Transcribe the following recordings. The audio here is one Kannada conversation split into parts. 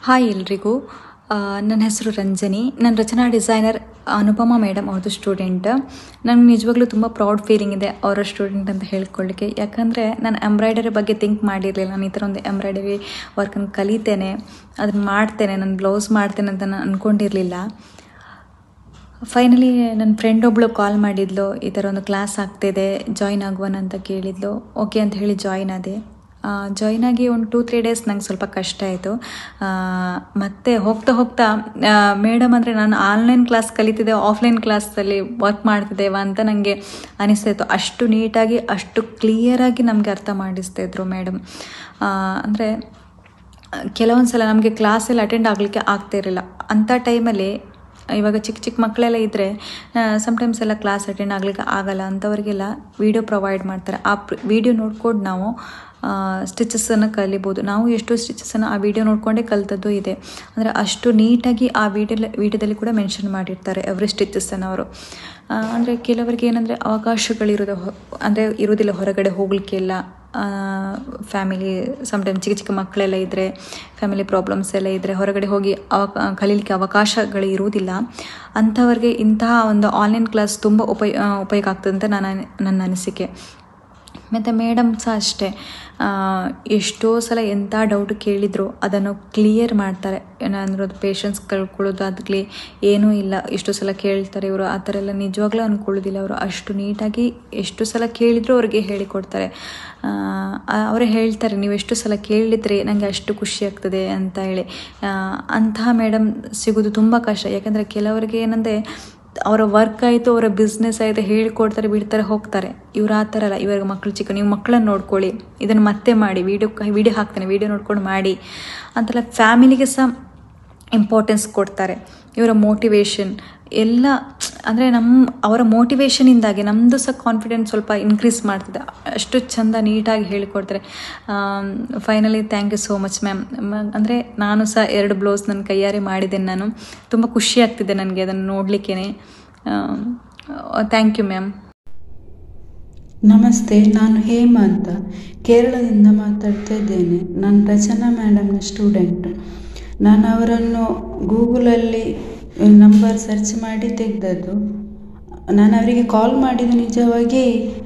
ಹಾಯ್ ಎಲ್ರಿಗೂ ಆ, ನನ್ನ ಹೆಸರು ರಂಜನಿ ನನ್ನ ರಚನಾ ಡಿಸೈನರ್ ಅನುಪಮಾ ಮೇಡಮ್ ಅವ್ರದ್ದು ಸ್ಟೂಡೆಂಟ್ ನಂಗೆ ನಿಜವಾಗ್ಲೂ ತುಂಬ ಪ್ರೌಡ್ ಫೀಲಿಂಗ್ ಇದೆ ಅವರ ಸ್ಟೂಡೆಂಟ್ ಅಂತ ಹೇಳ್ಕೊಳ್ಳಿಕ್ಕೆ ಯಾಕಂದರೆ ನಾನು ಎಂಬ್ರಾಯ್ಡರಿ ಬಗ್ಗೆ ಥಿಂಕ್ ಮಾಡಿರಲಿಲ್ಲ ನಾನು ಈ ಥರ ಒಂದು ಎಂಬ್ರಾಯ್ಡರಿ ವರ್ಕನ್ನು ಕಲಿತೇನೆ ಅದನ್ನು ಮಾಡ್ತೇನೆ ನಾನು ಬ್ಲೌಸ್ ಮಾಡ್ತೇನೆ ಅಂತ ನಾನು ಅಂದ್ಕೊಂಡಿರಲಿಲ್ಲ ಫೈನಲಿ ನನ್ನ ಫ್ರೆಂಡ್ ಒಬ್ಳು ಕಾಲ್ ಮಾಡಿದ್ಲು ಈ ಥರ ಒಂದು ಕ್ಲಾಸ್ ಆಗ್ತಿದೆ ಜಾಯ್ನ್ ಆಗುವನ ಅಂತ ಕೇಳಿದ್ಲು ಓಕೆ ಅಂತ ಹೇಳಿ ಜಾಯ್ನ್ ಆದೆ ಜಾಯ್ನ್ ಆಗಿ ಒಂದು ಟೂ ತ್ರೀ ಡೇಸ್ ನಂಗೆ ಸ್ವಲ್ಪ ಕಷ್ಟ ಆಯಿತು ಮತ್ತು ಹೋಗ್ತಾ ಹೋಗ್ತಾ ಮೇಡಮ್ ಅಂದರೆ ನಾನು ಆನ್ಲೈನ್ ಕ್ಲಾಸ್ ಕಲಿತಿದ್ದೆ ಆಫ್ಲೈನ್ ಕ್ಲಾಸಲ್ಲಿ ವರ್ಕ್ ಮಾಡ್ತಿದ್ದೇವಾ ಅಂತ ನನಗೆ ಅನಿಸ್ತಾ ಇತ್ತು ಅಷ್ಟು ನೀಟಾಗಿ ಅಷ್ಟು ಕ್ಲಿಯರಾಗಿ ನಮಗೆ ಅರ್ಥ ಮಾಡಿಸ್ತಾ ಇದ್ರು ಮೇಡಮ್ ಅಂದರೆ ಕೆಲವೊಂದು ಸಲ ನಮಗೆ ಕ್ಲಾಸಲ್ಲಿ ಅಟೆಂಡ್ ಆಗಲಿಕ್ಕೆ ಆಗ್ತಾ ಇರಲಿಲ್ಲ ಅಂಥ ಟೈಮಲ್ಲಿ ಇವಾಗ ಚಿಕ್ಕ ಚಿಕ್ಕ ಮಕ್ಕಳೆಲ್ಲ ಇದ್ದರೆ ಸಮ್ಟೈಮ್ಸ್ ಎಲ್ಲ ಕ್ಲಾಸ್ ಅಟೆಂಡ್ ಆಗಲಿಕ್ಕೆ ಆಗಲ್ಲ ಅಂಥವ್ರಿಗೆಲ್ಲ ವೀಡಿಯೋ ಪ್ರೊವೈಡ್ ಮಾಡ್ತಾರೆ ಆ ವಿಡಿಯೋ ನೋಡ್ಕೊಂಡು ನಾವು ಸ್ಟಿಚಸ್ಸನ್ನು ಕಲಿಬೋದು ನಾವು ಎಷ್ಟೋ ಸ್ಟಿಚಸ್ಸನ್ನು ಆ ವಿಡಿಯೋ ನೋಡಿಕೊಂಡೇ ಕಲಿತದ್ದು ಇದೆ ಅಂದರೆ ಅಷ್ಟು ನೀಟಾಗಿ ಆ ವಿಡಿಯೋ ವಿಡಿಯೋದಲ್ಲಿ ಕೂಡ ಮೆನ್ಷನ್ ಮಾಡಿರ್ತಾರೆ ಎವ್ರಿ ಸ್ಟಿಚಸ್ಸನ್ನು ಅವರು ಅಂದರೆ ಕೆಲವರಿಗೆ ಏನಂದರೆ ಅವಕಾಶಗಳಿರೋದು ಅಂದರೆ ಇರೋದಿಲ್ಲ ಹೊರಗಡೆ ಹೋಗಲಿಕ್ಕೆಲ್ಲ ಫ್ಯಾಮಿಲಿ ಸಮ್ಟೈಮ್ ಚಿಕ್ಕ ಚಿಕ್ಕ ಮಕ್ಕಳೆಲ್ಲ ಇದ್ದರೆ ಫ್ಯಾಮಿಲಿ ಪ್ರಾಬ್ಲಮ್ಸ್ ಎಲ್ಲ ಇದ್ದರೆ ಹೊರಗಡೆ ಹೋಗಿ ಅವ ಕಲೀಲಿಕ್ಕೆ ಅವಕಾಶಗಳು ಇರುವುದಿಲ್ಲ ಅಂಥವ್ರಿಗೆ ಇಂತಹ ಒಂದು ಆನ್ಲೈನ್ ಕ್ಲಾಸ್ ತುಂಬ ಉಪಯ ಉಪಯೋಗ ಆಗ್ತದೆ ಅಂತ ನನ್ನ ನನ್ನ ಅನಿಸಿಕೆ ಮತ್ತು ಮೇಡಮ್ ಸಹ ಅಷ್ಟೇ ಎಷ್ಟೋ ಸಲ ಎಂಥ ಡೌಟ್ ಕೇಳಿದ್ರು ಅದನ್ನು ಕ್ಲಿಯರ್ ಮಾಡ್ತಾರೆ ಏನಂದ್ರೆ ಅದು ಪೇಷನ್ಸ್ ಕಳ್ಕೊಳ್ಳೋದು ಅದಕ್ಕೆ ಏನೂ ಇಲ್ಲ ಎಷ್ಟೋ ಸಲ ಕೇಳ್ತಾರೆ ಇವರು ಆ ಥರ ಎಲ್ಲ ನಿಜವಾಗ್ಲೂ ಅಂದ್ಕೊಳ್ಳೋದಿಲ್ಲ ಅವರು ಅಷ್ಟು ನೀಟಾಗಿ ಎಷ್ಟು ಸಲ ಕೇಳಿದ್ರು ಅವ್ರಿಗೆ ಹೇಳಿಕೊಡ್ತಾರೆ ಅವರೇ ಹೇಳ್ತಾರೆ ನೀವು ಎಷ್ಟು ಸಲ ಕೇಳಿದರೆ ನನಗೆ ಅಷ್ಟು ಖುಷಿ ಆಗ್ತದೆ ಅಂತ ಹೇಳಿ ಅಂತಹ ಮೇಡಮ್ ಸಿಗೋದು ತುಂಬ ಕಷ್ಟ ಯಾಕಂದರೆ ಕೆಲವರಿಗೆ ಏನಂದರೆ ಅವರ ವರ್ಕ್ ಆಯಿತು ಅವರ ಬಿಸ್ನೆಸ್ ಆಯಿತು ಹೇಳಿಕೊಡ್ತಾರೆ ಬಿಡ್ತಾರೆ ಹೋಗ್ತಾರೆ ಇವ್ರು ಆ ಥರ ಅಲ್ಲ ಇವಾಗ ಮಕ್ಕಳು ಚಿಕ್ಕ ನೀವು ಮಕ್ಕಳನ್ನ ನೋಡ್ಕೊಳ್ಳಿ ಇದನ್ನು ಮತ್ತೆ ಮಾಡಿ ವೀಡಿಯೋ ವೀಡಿಯೋ ಹಾಕ್ತಾನೆ ವೀಡಿಯೋ ನೋಡ್ಕೊಂಡು ಮಾಡಿ ಅಂತೆಲ್ಲ ಫ್ಯಾಮಿಲಿಗೆ ಸಹ ಇಂಪಾರ್ಟೆನ್ಸ್ ಕೊಡ್ತಾರೆ ಇವರ ಮೋಟಿವೇಶನ್ ಎಲ್ಲ ಅಂದರೆ ನಮ್ಮ ಅವರ ಮೋಟಿವೇಶನಿಂದಾಗಿ ನಮ್ಮದು ಸಹ ಕಾನ್ಫಿಡೆನ್ಸ್ ಸ್ವಲ್ಪ ಇನ್ಕ್ರೀಸ್ ಮಾಡ್ತಿದೆ ಅಷ್ಟು ಚೆಂದ ನೀಟಾಗಿ ಹೇಳಿಕೊಡ್ತಾರೆ finally thank you so much ma'am ಅಂದರೆ ನಾನು ಸಹ ಎರಡು ಬ್ಲೌಸ್ ನನ್ನ ಕೈಯಾರೆ ಮಾಡಿದ್ದೇನೆ ನಾನು ತುಂಬ ಖುಷಿ ಆಗ್ತಿದೆ ನನಗೆ ಅದನ್ನು ನೋಡಲಿಕ್ಕೇ ಥ್ಯಾಂಕ್ ಯು ಮ್ಯಾಮ್ ನಮಸ್ತೆ ನಾನು ಹೇಮ ಅಂತ ಕೇರಳದಿಂದ ಮಾತಾಡ್ತಾ ಇದ್ದೇನೆ ನಾನು ರಚನಾ ಮೇಡಮ್ನ ಸ್ಟೂಡೆಂಟ್ ನಾನು ಅವರನ್ನು ಗೂಗಲಲ್ಲಿ ನಂಬರ್ ಸರ್ಚ್ ಮಾಡಿ ತೆಗೆದದ್ದು ನಾನು ಅವರಿಗೆ ಕಾಲ್ ಮಾಡಿದ್ದು ನಿಜವಾಗಿ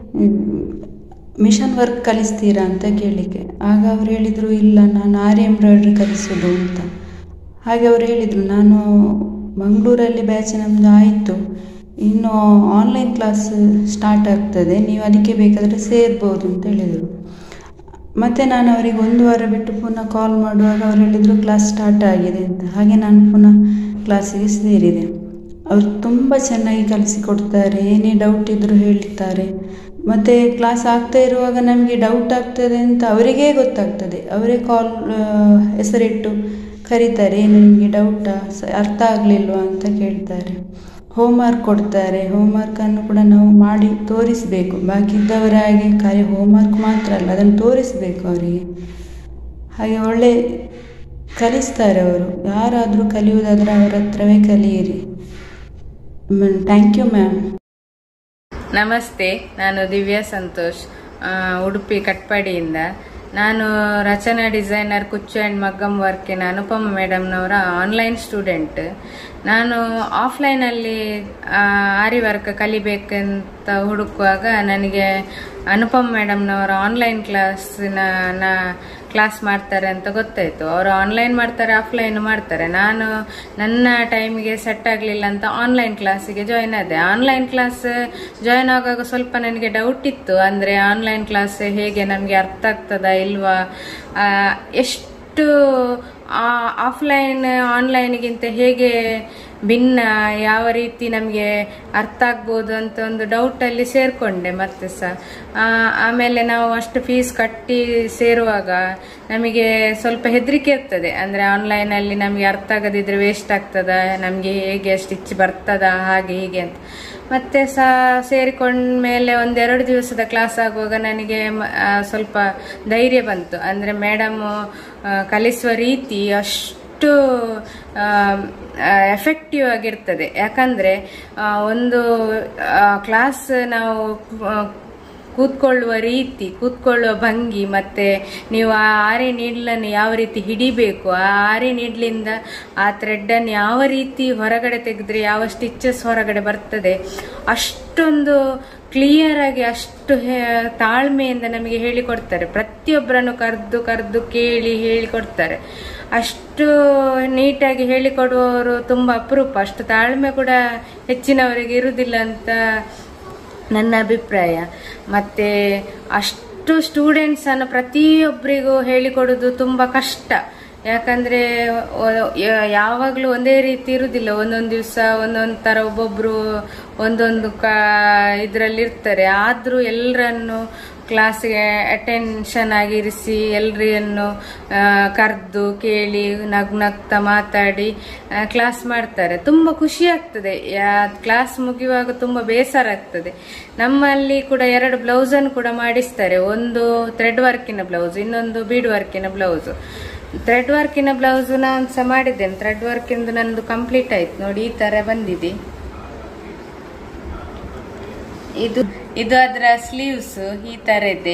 ಮಿಷನ್ ವರ್ಕ್ ಕಲಿಸ್ತೀರಾ ಅಂತ ಕೇಳಲಿಕ್ಕೆ ಆಗ ಅವ್ರು ಹೇಳಿದರು ಇಲ್ಲ ನಾನು ಆರಿ ಎಂಬ್ರಾಯ್ಡ್ರಿ ಕಲಿಸೋದು ಅಂತ ಹಾಗೆ ಅವ್ರು ಹೇಳಿದರು ನಾನು ಮಂಗಳೂರಲ್ಲಿ ಬ್ಯಾಚ್ ನಮ್ಮದು ಆಯಿತು ಇನ್ನು ಆನ್ಲೈನ್ ಕ್ಲಾಸ್ ಸ್ಟಾರ್ಟ್ ಆಗ್ತದೆ ನೀವು ಅದಕ್ಕೆ ಬೇಕಾದರೆ ಸೇರ್ಬೋದು ಅಂತ ಹೇಳಿದರು ಮತ್ತು ನಾನು ಅವರಿಗೆ ಒಂದು ವಾರ ಬಿಟ್ಟು ಪುನಃ ಕಾಲ್ ಮಾಡುವಾಗ ಅವ್ರು ಹೇಳಿದರು ಕ್ಲಾಸ್ ಸ್ಟಾರ್ಟ್ ಆಗಿದೆ ಅಂತ ಹಾಗೆ ನಾನು ಪುನಃ ಕ್ಲಾಸಿಗೆ ಸೇರಿದೆ ಅವರು ತುಂಬ ಚೆನ್ನಾಗಿ ಕಲಿಸಿಕೊಡ್ತಾರೆ ಏನೇ ಡೌಟ್ ಇದ್ದರೂ ಹೇಳ್ತಾರೆ ಮತ್ತು ಕ್ಲಾಸ್ ಆಗ್ತಾ ಇರುವಾಗ ನಮಗೆ ಡೌಟ್ ಆಗ್ತದೆ ಅಂತ ಅವರಿಗೇ ಗೊತ್ತಾಗ್ತದೆ ಅವರೇ ಕಾಲ್ ಹೆಸರಿಟ್ಟು ಕರೀತಾರೆ ಏನು ನಿಮಗೆ ಡೌಟಾ ಅರ್ಥ ಆಗಲಿಲ್ವಾ ಅಂತ ಕೇಳ್ತಾರೆ ಹೋಮ್ವರ್ಕ್ ಕೊಡ್ತಾರೆ ಹೋಮ್ವರ್ಕನ್ನು ಕೂಡ ನಾವು ಮಾಡಿ ತೋರಿಸಬೇಕು ಬಾಕಿ ಇದ್ದವರ ಹಾಗೆ ಖಾಲಿ ಹೋಮ್ವರ್ಕ್ ಮಾತ್ರ ಅಲ್ಲ ಅದನ್ನು ತೋರಿಸಬೇಕು ಅವರಿಗೆ ಹಾಗೆ ಒಳ್ಳೆ ಕಲಿಸ್ತಾರೆ ಅವರು ಯಾರಾದರೂ ಕಲಿಯುವುದಾದರೆ ಅವರ ಹತ್ರವೇ ಕಲಿಯಿರಿ ಥ್ಯಾಂಕ್ ಯು ಮ್ಯಾಮ್ ನಮಸ್ತೆ ನಾನು ದಿವ್ಯಾ ಸಂತೋಷ್ ಆ, ಉಡುಪಿ ಕಟ್ಪಾಡಿಯಿಂದ ನಾನು ರಚನಾ ಡಿಸೈನರ್ ಕುಚ್ಚು ಆ್ಯಂಡ್ ಮಗ್ಗಮ್ ವರ್ಕಿನ ಅನುಪಮ ಮೇಡಮ್ನವರ ಆನ್ಲೈನ್ ಸ್ಟೂಡೆಂಟ್ ನಾನು ಆಫ್ಲೈನಲ್ಲಿ ಆರಿ ವರ್ಕ್ ಕಲಿಬೇಕಂತ ಹುಡುಕುವಾಗ ನನಗೆ ಅನುಪಮ್ ಮೇಡಮ್ನವರ ಆನ್ಲೈನ್ ಕ್ಲಾಸಿನ ನಾ ಕ್ಲಾಸ್ ಮಾಡ್ತಾರೆ ಅಂತ ಗೊತ್ತಾಯಿತು ಅವರು ಆನ್ಲೈನ್ ಮಾಡ್ತಾರೆ ಆಫ್ಲೈನ್ ಮಾಡ್ತಾರೆ ನಾನು ನನ್ನ ಟೈಮಿಗೆ ಸೆಟ್ ಆಗಲಿಲ್ಲ ಅಂತ ಆನ್ಲೈನ್ ಕ್ಲಾಸಿಗೆ ಜಾಯ್ನ್ ಆದೆ ಆನ್ಲೈನ್ ಕ್ಲಾಸ್ ಜಾಯ್ನ್ ಆಗುವಾಗ ಸ್ವಲ್ಪ ನನಗೆ ಡೌಟ್ ಇತ್ತು ಅಂದರೆ ಆನ್ಲೈನ್ ಕ್ಲಾಸ್ ಹೇಗೆ ನಮಗೆ ಅರ್ಥ ಆಗ್ತದಾ ಇಲ್ವಾ ಆ, ಎಷ್ಟು ಆಫ್ಲೈನ್ ಆನ್ಲೈನ್ಗಿಂತ ಹೇಗೆ ಭಿನ್ನ ಯಾವ ರೀತಿ ನಮಗೆ ಅರ್ಥ ಆಗ್ಬೋದು ಅಂತ ಒಂದು ಡೌಟಲ್ಲಿ ಸೇರಿಕೊಂಡೆ ಮತ್ತೆ ಸಹ ಆ, ಆಮೇಲೆ ನಾವು ಅಷ್ಟು ಫೀಸ್ ಕಟ್ಟಿ ಸೇರುವಾಗ ನಮಗೆ ಸ್ವಲ್ಪ ಹೆದರಿಕೆ ಇರ್ತದೆ ಅಂದರೆ ಆನ್ಲೈನಲ್ಲಿ ನಮಗೆ ಅರ್ಥ ಆಗದಿದ್ರೆ ವೇಸ್ಟ್ ಆಗ್ತದ ನಮಗೆ ಹೇಗೆ ಸ್ಟಿಚ್ ಬರ್ತದ ಹಾಗೆ ಹೀಗೆ ಅಂತ ಮತ್ತೆ ಸಹ ಸೇರಿಕೊಂಡ ಮೇಲೆ ಒಂದೆರಡು ದಿವಸದ ಕ್ಲಾಸ್ ಆಗುವಾಗ ನನಗೆ ಮ- ಆ, ಸ್ವಲ್ಪ ಧೈರ್ಯ ಬಂತು ಅಂದರೆ ಮೇಡಮ್ ಕಲಿಸುವ ರೀತಿ ಅಷ್ಟು ಎಫೆಕ್ಟಿವ್ ಆಗಿರ್ತದೆ ಯಾಕಂದರೆ ಒಂದು ಕ್ಲಾಸ್ ನಾವು ಆ, ಕೂತ್ಕೊಳ್ಳುವ ರೀತಿ ಕೂತ್ಕೊಳ್ಳುವ ಭಂಗಿ ಮತ್ತೆ ನೀವು ಆ ಆರೆ ನೀಡ್ಲನ್ನು ಯಾವ ರೀತಿ ಹಿಡಿಬೇಕು ಆ ಆರೆ ನೀಡ್ಲಿಂದ ಆ ಥ್ರೆಡ್ಡನ್ನು ಯಾವ ರೀತಿ ಹೊರಗಡೆ ತೆಗೆದ್ರೆ ಯಾವ ಸ್ಟಿಚಸ್ ಹೊರಗಡೆ ಬರ್ತದೆ ಅಷ್ಟೊಂದು ಕ್ಲಿಯರ್ ಆಗಿ ಅಷ್ಟು ಹೇ- ತಾಳ್ಮೆಯಿಂದ ನಮಗೆ ಹೇಳಿಕೊಡ್ತಾರೆ ಪ್ರತಿಯೊಬ್ಬರನ್ನು ಕರೆದು ಕರೆದು ಕೇಳಿ ಹೇಳಿಕೊಡ್ತಾರೆ ಅಷ್ಟು ನೀಟಾಗಿ ಹೇಳಿಕೊಡುವವರು ತುಂಬ ಅಪರೂಪ ಅಷ್ಟು ತಾಳ್ಮೆ ಕೂಡ ಹೆಚ್ಚಿನವರಿಗೆ ಇರುವುದಿಲ್ಲ ಅಂತ ನನ್ನ ಅಭಿಪ್ರಾಯ ಮತ್ತೆ ಅಷ್ಟು ಸ್ಟೂಡೆಂಟ್ಸನ್ನು ಪ್ರತಿಯೊಬ್ಬರಿಗೂ ಹೇಳಿಕೊಡೋದು ತುಂಬ ಕಷ್ಟ ಯಾಕಂದ್ರೆ ಒ- ಯ- ಯಾವಾಗ್ಲೂ ಒಂದೇ ರೀತಿ ಇರುವುದಿಲ್ಲ ಒಂದೊಂದು ದಿವಸ ಒಂದೊಂದು ತರ ಒಬ್ಬೊಬ್ರು ಒಂದೊಂದು ಕ ಇದರಲ್ಲಿ ಇರ್ತಾರೆ ಆದ್ರೂ ಎಲ್ಲರನ್ನು ಕ್ಲಾಸ್ಗೆ ಅಟೆನ್ಷನ್ ಆಗಿರಿಸಿ ಎಲ್ರಿಯನ್ನು ಕರೆದು ಕೇಳಿ ನಗ್ ನಗ್ತಾ ಮಾತಾಡಿ ಕ್ಲಾಸ್ ಮಾಡ್ತಾರೆ ತುಂಬ ಖುಷಿ ಆಗ್ತದೆ ಕ್ಲಾಸ್ ಮುಗಿಯುವಾಗ ತುಂಬ ಬೇಸರ ಆಗ್ತದೆ ನಮ್ಮಲ್ಲಿ ಕೂಡ ಎರಡು ಬ್ಲೌಸನ್ನು ಕೂಡ ಮಾಡಿಸ್ತಾರೆ ಒಂದು ಥ್ರೆಡ್ ವರ್ಕಿನ ಬ್ಲೌಸ್ ಇನ್ನೊಂದು ಬೀಡ್ ವರ್ಕಿನ ಬ್ಲೌಸು ಥ್ರೆಡ್ ವರ್ಕಿನ ಬ್ಲೌಸ್ ನಾನು ಸಹ ಮಾಡಿದ್ದೇನೆ ಥ್ರೆಡ್ ವರ್ಕಿಂದು ನಂದು ಕಂಪ್ಲೀಟ್ ಆಯ್ತು ನೋಡಿ ಈ ತರ ಬಂದಿದೆ ಇದು ಇದು ಅದರ ಸ್ಲೀವ್ಸ್ ಈ ತರ ಇದೆ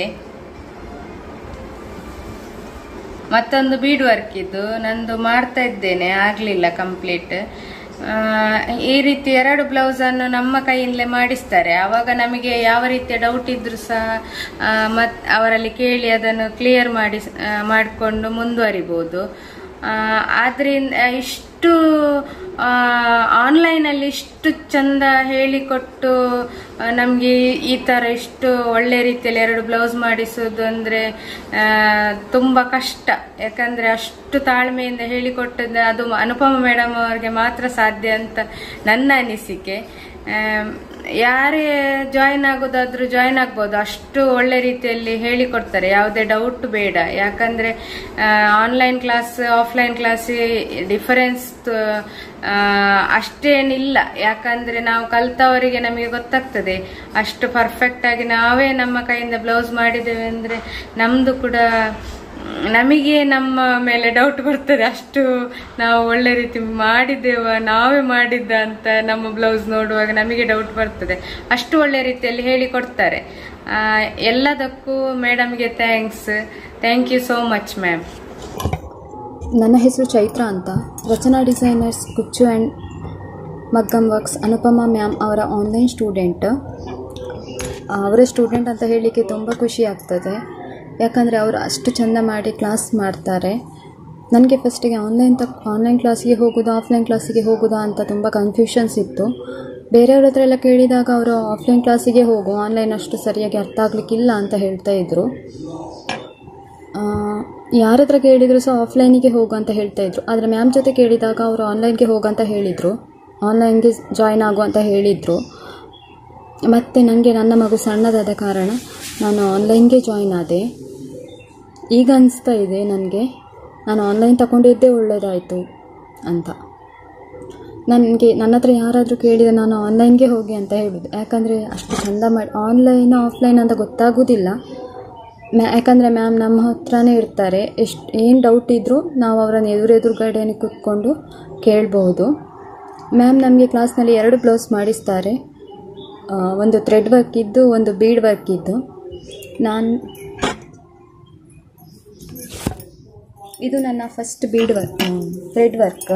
ಮತ್ತೊಂದು ಬೀಡ್ ವರ್ಕ್ ಇದು ನಂದು ಮಾಡ್ತಾ ಇದ್ದೇನೆ ಆಗ್ಲಿಲ್ಲ ಕಂಪ್ಲೀಟ್ ಈ ರೀತಿ ಎರಡು ಬ್ಲೌಸ್ ಅನ್ನು ನಮ್ಮ ಕೈಯಿಂದಲೇ ಮಾಡಿಸ್ತಾರೆ ಆವಾಗ ನಮಗೆ ಯಾವ ರೀತಿಯ ಡೌಟ್ ಇದ್ರೂ ಸಹ ಆ, ಮತ್ ಅವರಲ್ಲಿ ಕೇಳಿ ಅದನ್ನು ಕ್ಲಿಯರ್ ಮಾಡಿ ಮಾಡಿಕೊಂಡು ಮುಂದುವರಿಬಹುದು ಆದ್ರಿಂದ ಇಷ್ಟು ಆನ್ಲೈನಲ್ಲಿ ಇಷ್ಟು ಚಂದ ಹೇಳಿಕೊಟ್ಟು ನಮಗೆ ಈ ತರ ಇಷ್ಟು ಒಳ್ಳೆ ರೀತಿಯಲ್ಲಿ ಎರಡು ಬ್ಲೌಸ್ ಮಾಡಿಸೋದು ಅಂದ್ರೆ ಆ, ತುಂಬಾ ಕಷ್ಟ ಯಾಕಂದ್ರೆ ಅಷ್ಟು ತಾಳ್ಮೆಯಿಂದ ಹೇಳಿಕೊಟ್ಟದ್ದು ಅದು ಅನುಪಮ ಮೇಡಮ್ ಅವರಿಗೆ ಮಾತ್ರ ಸಾಧ್ಯ ಅಂತ ನನ್ನ ಅನಿಸಿಕೆ ಆಮ್, ಯಾರೇ ಜಾಯಿನ್ ಆಗೋದಾದ್ರೂ ಜಾಯಿನ್ ಆಗ್ಬೋದು ಅಷ್ಟು ಒಳ್ಳೆ ರೀತಿಯಲ್ಲಿ ಹೇಳಿಕೊಡ್ತಾರೆ ಯಾವುದೇ ಡೌಟ್ ಬೇಡ ಯಾಕಂದ್ರೆ online class offline class difference ಅಷ್ಟೇನಿಲ್ಲ ಯಾಕಂದ್ರೆ ನಾವು ಕಲ್ತವರಿಗೆ ನಮಗೆ ಗೊತ್ತಾಗ್ತದೆ ಅಷ್ಟು ಪರ್ಫೆಕ್ಟ್ ಆಗಿ ನಾವೇ ನಮ್ಮ ಕೈಯಿಂದ ಬ್ಲೌಸ್ ಮಾಡಿದ್ದೇವೆ ಅಂದ್ರೆ ನಮ್ದು ಕೂಡ ನಮಗೆ ನಮ್ಮ ಮೇಲೆ ಡೌಟ್ ಬರ್ತದೆ ಅಷ್ಟು ನಾವು ಒಳ್ಳೆ ರೀತಿ ಮಾಡಿದ್ದೇವ ನಾವೇ ಮಾಡಿದ್ದ ಅಂತ ನಮ್ಮ ಬ್ಲೌಸ್ ನೋಡುವಾಗ ನಮಗೆ ಡೌಟ್ ಬರ್ತದೆ ಅಷ್ಟು ಒಳ್ಳೆ ರೀತಿಯಲ್ಲಿ ಹೇಳಿಕೊಡ್ತಾರೆ ಆ, ಎಲ್ಲದಕ್ಕೂ ಮೇಡಮ್ಗೆ thanks thank you so much ma'am ನನ್ನ ಹೆಸರು ಚೈತ್ರ ಅಂತ Rachana designers Kuchu and Maggam works Anupama ma'am ಅವರ ಆನ್ಲೈನ್ ಸ್ಟೂಡೆಂಟ್ ಅವರ ಸ್ಟೂಡೆಂಟ್ ಅಂತ ಹೇಳಲಿಕ್ಕೆ ತುಂಬ ಖುಷಿ ಆಗ್ತದೆ ಯಾಕಂದರೆ ಅವರು ಅಷ್ಟು ಚೆಂದ ಮಾಡಿ ಕ್ಲಾಸ್ ಮಾಡ್ತಾರೆ ನನಗೆ ಫಸ್ಟಿಗೆ ಆನ್ಲೈನ್ ತಕ್ ಆನ್ಲೈನ್ ಕ್ಲಾಸಿಗೆ ಹೋಗೋದು ಆಫ್ಲೈನ್ ಕ್ಲಾಸಿಗೆ ಹೋಗೋದಾ ಅಂತ ತುಂಬ ಕನ್ಫ್ಯೂಷನ್ಸ್ ಇತ್ತು ಬೇರೆಯವ್ರ ಹತ್ರ ಎಲ್ಲ ಕೇಳಿದಾಗ ಅವರು ಆಫ್ಲೈನ್ ಕ್ಲಾಸಿಗೆ ಹೋಗು ಆನ್ಲೈನ್ ಅಷ್ಟು ಸರಿಯಾಗಿ ಅರ್ಥ ಆಗಲಿಕ್ಕಿಲ್ಲ ಅಂತ ಹೇಳ್ತಾ ಇದ್ರು ಯಾರ ಹತ್ರ ಕೇಳಿದ್ರು ಸಹ ಆಫ್ಲೈನಿಗೆ ಹೋಗು ಅಂತ ಹೇಳ್ತಾ ಇದ್ರು ಆದರೆ ಮ್ಯಾಮ್ ಜೊತೆ ಕೇಳಿದಾಗ ಅವರು ಆನ್ಲೈನ್ಗೆ ಹೋಗಂತ ಹೇಳಿದರು ಆನ್ಲೈನ್ಗೆ ಜಾಯ್ನ್ ಆಗು ಅಂತ ಹೇಳಿದರು ಮತ್ತು ನನಗೆ ನನ್ನ ಮಗು ಸಣ್ಣದಾದ ಕಾರಣ ನಾನು ಆನ್ಲೈನ್ಗೆ ಜಾಯ್ನ್ ಆದೆ ಈಗ ಅನಿಸ್ತಾ ಇದೆ ನನಗೆ ನಾನು ಆನ್ಲೈನ್ ತಗೊಂಡಿದ್ದೇ ಒಳ್ಳೆಯದಾಯಿತು ಅಂತ ನನಗೆ ನನ್ನ ಹತ್ರ ಯಾರಾದರೂ ಕೇಳಿದರೆ ನಾನು ಆನ್ಲೈನ್ಗೆ ಹೋಗಿ ಅಂತ ಹೇಳೋದು ಯಾಕಂದರೆ ಅಷ್ಟು ಚೆಂದ ಮಾಡಿ ಆನ್ಲೈನ್ ಆಫ್ಲೈನ್ ಅಂತ ಗೊತ್ತಾಗೋದಿಲ್ಲ ಮ್ಯಾ ಯಾಕಂದರೆ ಮ್ಯಾಮ್ ನಮ್ಮ ಹತ್ರನೇ ಇರ್ತಾರೆ ಎಷ್ಟು ಏನು ಡೌಟ್ ಇದ್ದರೂ ನಾವು ಅವರನ್ನು ಎದುರೆದುರುಗಡೆನೆ ಕೂತ್ಕೊಂಡು ಕೇಳ್ಬೋದು ಮ್ಯಾಮ್ ನಮಗೆ ಕ್ಲಾಸ್ನಲ್ಲಿ ಎರಡು ಬ್ಲೌಸ್ ಮಾಡಿಸ್ತಾರೆ ಆ, ಒಂದು ಥ್ರೆಡ್ ವರ್ಕ್ ಇದ್ದು ಒಂದು ಬೀಡ್ ವರ್ಕ್ ಇದ್ದು ನಾನು ಇದು ನನ್ನ first bead work thread work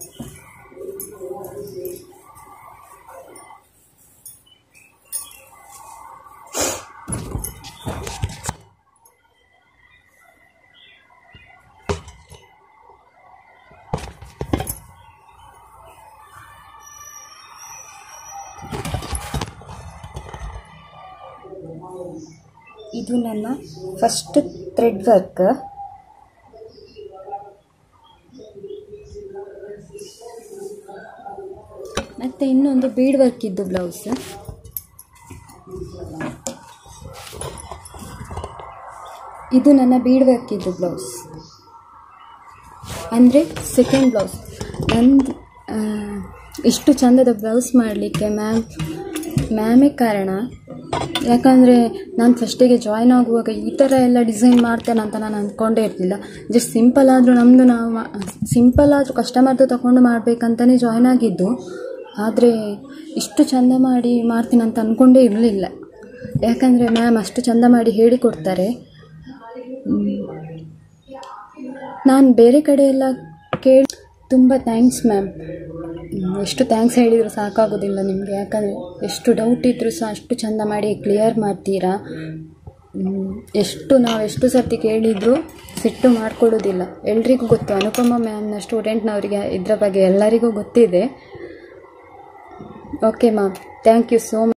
ಇದು ನನ್ನ ಫಸ್ಟ್ ಥ್ರೆಡ್ ವರ್ಕ್ ಮತ್ತು ಇನ್ನೊಂದು ಬೀಡ್ ವರ್ಕ್ ಇದ್ದು ಬ್ಲೌಸ್ ಇದು ನನ್ನ ಬೀಡ್ ವರ್ಕ್ ಇದ್ದು ಬ್ಲೌಸ್ ಅಂದರೆ ಸೆಕೆಂಡ್ ಬ್ಲೌಸ್ ನಂದು ಆ, ಇಷ್ಟು ಚಂದದ ಬ್ಲೌಸ್ ಮಾಡಲಿಕ್ಕೆ ಮ್ಯಾಮ್ ಮ್ಯಾಮೇ ಕಾರಣ ಯಾಕಂದರೆ ನಾನು ಫಸ್ಟಿಗೆ ಜಾಯ್ನ್ ಆಗುವಾಗ ಈ ಥರ ಎಲ್ಲ ಡಿಸೈನ್ ಮಾಡ್ತೇನೆ ಅಂತ ನಾನು ಅಂದ್ಕೊಂಡೇ ಇರಲಿಲ್ಲ ಜಸ್ಟ್ ಸಿಂಪಲ್ ಆದರೂ ನಮ್ಮದು ನಾವು ಸಿಂಪಲ್ ಆದರೂ ಕಸ್ಟಮರ್ದು ತಗೊಂಡು ಮಾಡಬೇಕಂತಲೇ ಜಾಯ್ನ್ ಆಗಿದ್ದು ಆದರೆ ಇಷ್ಟು ಚಂದ ಮಾಡಿ ಮಾಡ್ತೀನಿ ಅಂತ ಅಂದ್ಕೊಂಡೇ ಇರಲಿಲ್ಲ ಯಾಕಂದರೆ ಮ್ಯಾಮ್ ಅಷ್ಟು ಚಂದ ಮಾಡಿ ಹೇಳಿಕೊಡ್ತಾರೆ ನಾನು ಬೇರೆ ಕಡೆ ಎಲ್ಲ ಕೇಳಿ ತುಂಬ ಥ್ಯಾಂಕ್ಸ್ ಮ್ಯಾಮ್ ಎಷ್ಟು ಥ್ಯಾಂಕ್ಸ್ ಹೇಳಿದರೂ ಸಾಕಾಗೋದಿಲ್ಲ ನಿಮಗೆ ಯಾಕಂದರೆ ಎಷ್ಟು ಡೌಟ್ ಇದ್ದರೂ ಸಹ ಅಷ್ಟು ಚಂದ ಮಾಡಿ ಕ್ಲಿಯರ್ ಮಾಡ್ತೀರಾ ಹ್ಮ್, ಎಷ್ಟು ನಾವು ಎಷ್ಟು ಸರ್ತಿ ಕೇಳಿದರೂ ಸಿಟ್ಟು ಮಾಡ್ಕೊಳ್ಳೋದಿಲ್ಲ ಎಲ್ರಿಗೂ ಗೊತ್ತು ಅನುಪಮ ಮ್ಯಾಮ್ನ ಸ್ಟೂಡೆಂಟ್ನವರಿಗೆ ಇದರ ಬಗ್ಗೆ ಎಲ್ಲರಿಗೂ ಗೊತ್ತಿದೆ okay ma'am thank you so much